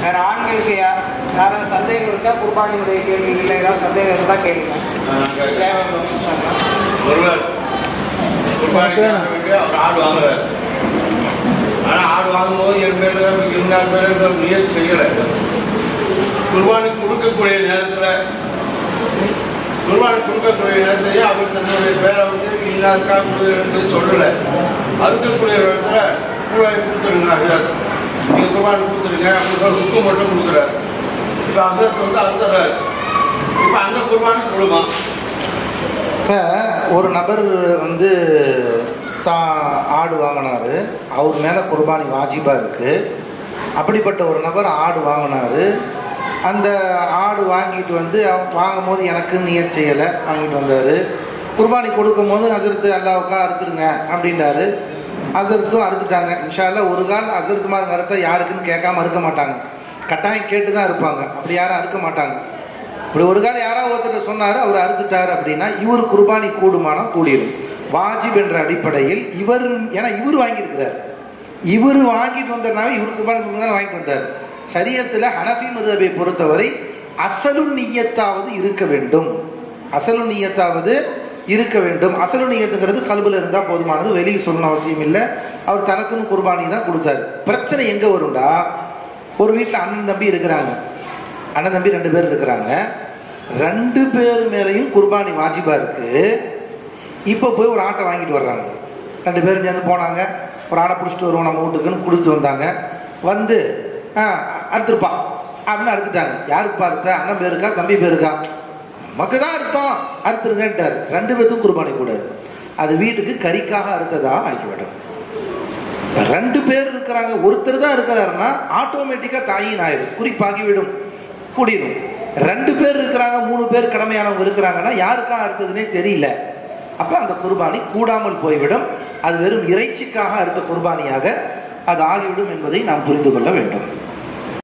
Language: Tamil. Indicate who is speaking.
Speaker 1: வேற ஆண்களுக்கு யா யாராவது சந்தேகம் இருக்கா குர்பானியுடைய கேள்விகளில் ஏதாவது சந்தேகம் இருந்தால் கேளுங்க தேவை சொன்னா
Speaker 2: ஒருவர் குர்பானிக்காக வேண்டி அவர் ஆடு வாங்குறாரு ஆனால் ஆடு வாங்கும்போது என் பேர் இருந்தால் பேர் முயற்சி செய்யலை குர்பானி கொடுக்கக்கூடிய நேரத்தில் குர்பானி கொடுக்கக்கூடிய நேரத்திலேயே அவர் தன்னுடைய பேரை வந்து இன்னாருக்கா கொடுத்து சொல்லலை அறுக்கக்கூடிய இடத்துல குர்பானி கொடுத்துருங்க அஜரத் நீங்கள் குர்பானி கொடுத்துருங்க அப்படின்னு புக்கு மட்டும் கொடுக்குறாரு இப்போ அஜரத் வந்து அறுத்துறாரு இப்போ அந்த குர்பானி கொடுமா
Speaker 3: இப்போ ஒரு நபர் வந்து தான் ஆடு வாங்கினாரு அவர் மேலே குர்பானி வாஜிபாக இருக்குது அப்படிப்பட்ட ஒரு நபர் ஆடு வாங்கினாரு அந்த ஆடு வாங்கிட்டு வந்து அவ- வாங்கும் போது எனக்கு நியட் செய்யலை வாங்கிட்டு வந்தார் குர்பானி கொடுக்கும் போது அசரத்து அல்லாவுக்கா அறுத்துருங்க அப்படின்றாரு அசரத்தும் அறுத்துட்டாங்க இன்ஷால்லா ஒரு கால் அசரத்து மாதிரி அறுத்தா யாருக்குன்னு கேட்காம இருக்க மாட்டாங்க கட்டாயம் கேட்டு தான் இருப்பாங்க அப்படி யாரும் அறுக்க மாட்டாங்க இப்படி ஒரு காலம் யாராவது ஒருத்தர் சொன்னார் அவர் அறுத்துட்டார் அப்படின்னா இவர் குர்பானி கூடுமானம் கூடிடும் வாஜிப் என்ற அடிப்படையில் இவர் ஏன்னா இவர் வாங்கியிருக்கிறார் இவர் வாங்கிட்டு வந்ததுனால இவர் குர்பானி கொடுங்க வாங்கிட்டு வந்தார் சரியத்தில் ஹனஃபி மதுஹபை பொறுத்தவரை அசலு நீயத்தாவது இருக்க வேண்டும் அசலு நீயத்தாவது இருக்க வேண்டும் அசலு நீயத்துங்கிறது கல்புல இருந்தால் போதுமானது வெளியே சொல்லணும் அவசியம் இல்லை அவர் தனக்குன்னு குர்பானி தான் கொடுத்தாரு பிரச்சனை எங்கே வரும்டா ஒரு வீட்டில் அண்ணன் தம்பி இருக்கிறாங்க அண்ணன் தம்பி ரெண்டு பேர் இருக்கிறாங்க ரெண்டு பேர் மேலேயும் குர்பானி வாஜிபா இருக்கு இப்போ போய் ஒரு ஆட்டை வாங்கிட்டு வர்றாங்க ரெண்டு பேரும் சேர்ந்து போனாங்க ஒரு ஆடை பிடிச்சிட்டு வருவோம் நம்ம வீட்டுக்குன்னு கொடுத்து வந்தாங்க வந்து ஆ அறுத்துருப்பா அப்படின்னு அறுத்துட்டாங்க யாருக்கு அறுத்த அண்ணன் பேருக்கா தம்பி பேருக்கா நமக்கு தான் அர்த்தம் அறுத்துருங்கன்ட்டார் ரெண்டு பேர்த்துக்கும் குர்பானி கூடாது அது வீட்டுக்கு கறிக்காக அறுத்ததா ஆகிவிடும் இப்ப ரெண்டு பேர் இருக்கிறாங்க ஒருத்தர் தான் இருக்கிறாருன்னா ஆட்டோமேட்டிக்காக தாயின் ஆயிடும் குறிப்பாகிவிடும் கூடிடும் ரெண்டு பேர் இருக்கிறாங்க மூணு பேர் கடமையானவங்க இருக்கிறாங்கன்னா யாருக்கா அறுத்ததுன்னே தெரியல அப்போ அந்த குர்பானி கூடாமல் போய்விடும் அது வெறும் இறைச்சிக்காக அறுத்த குர்பானியாக அது ஆகிவிடும் என்பதை நாம் புரிந்து கொள்ள வேண்டும்